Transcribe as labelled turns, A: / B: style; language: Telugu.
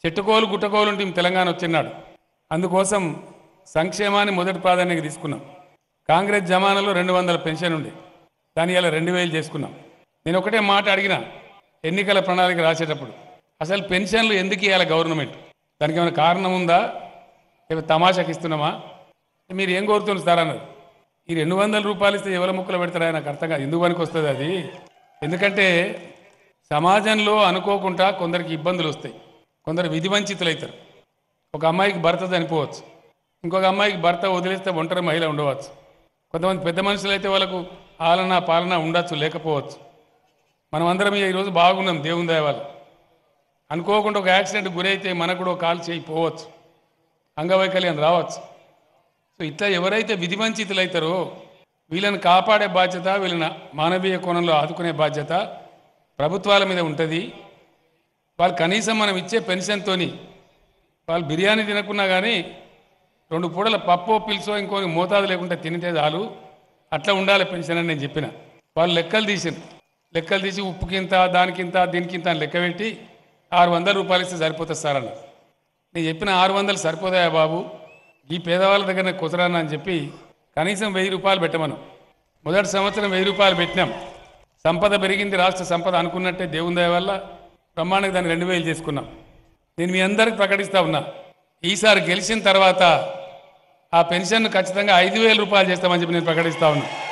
A: చెట్టుకోలు గుట్టకోలు ఉంటే తెలంగాణ వచ్చినాడు అందుకోసం సంక్షేమాన్ని మొదటి ప్రాధాన్యత తీసుకున్నాం కాంగ్రెస్ జమానాలో రెండు వందల పెన్షన్ ఉండే దాని ఇలా రెండు వేలు చేసుకున్నాం నేను ఒకటే మాట అడిగిన ఎన్నికల ప్రణాళిక రాసేటప్పుడు అసలు పెన్షన్లు ఎందుకు ఇవ్వాలి గవర్నమెంట్ దానికి ఏమైనా కారణం ఉందా లేకపోతే తమాషాకి ఇస్తున్నామా మీరు ఏం కోరుతున్నారు సార్ అన్నారు ఈ రెండు వందల రూపాయలు ఇస్తే ఎవరి ముక్కలు పెడతారా నాకు అర్థం కాదు ఎందుకు పనికి వస్తుంది అది ఎందుకంటే సమాజంలో అనుకోకుండా కొందరికి ఇబ్బందులు వస్తాయి కొందరు విధి వంచితులు అవుతారు ఒక అమ్మాయికి భర్త చనిపోవచ్చు ఇంకొక అమ్మాయికి భర్త వదిలేస్తే ఒంటరి మహిళ ఉండవచ్చు కొంతమంది పెద్ద మనుషులు అయితే వాళ్ళకు ఆలన పాలన ఉండొచ్చు లేకపోవచ్చు మనం అందరం ఈరోజు బాగున్నాం దేవుని దయ వల్ల అనుకోకుండా ఒక యాక్సిడెంట్ గురైతే మనకు కూడా ఒక కాలు చేయి పోవచ్చు అంగవైకల్యం రావచ్చు సో ఇట్లా ఎవరైతే విధి వంచితులు అవుతారో వీళ్ళని కాపాడే బాధ్యత వీళ్ళని మానవీయ కోణంలో ఆదుకునే బాధ్యత ప్రభుత్వాల మీద ఉంటుంది వాళ్ళు కనీసం మనం ఇచ్చే పెన్షన్తోని వాళ్ళు బిర్యానీ తినకున్నా కానీ రెండు పూటల పప్పు పిలుసో ఇంకో మోతాదు లేకుండా తినితే చాలు అట్లా ఉండాలి పెన్షన్ అని నేను చెప్పిన వాళ్ళు లెక్కలు తీసింది లెక్కలు తీసి ఉప్పుకింత దానికింత దీనికింత అని లెక్క పెట్టి ఆరు వందల రూపాయలు ఇస్తే సరిపోతుంది సార్ అన్నారు నేను చెప్పిన ఆరు వందలు సరిపోతాయా బాబు ఈ పేదవాళ్ళ దగ్గర కుదరాను అని చెప్పి కనీసం వెయ్యి రూపాయలు పెట్టమను మొదటి సంవత్సరం వెయ్యి రూపాయలు పెట్టినాం సంపద పెరిగింది రాష్ట్ర సంపద అనుకున్నట్టే దేవుని దయ వల్ల బ్రహ్మాండంగా దాన్ని రెండు వేలు చేసుకున్నాం నేను మీ అందరికి ప్రకటిస్తా ఉన్నా ఈసారి గెలిచిన తర్వాత ఆ పెన్షన్ ఖచ్చితంగా ఐదు వేల రూపాయలు చేస్తామని చెప్పి నేను ప్రకటిస్తా ఉన్నా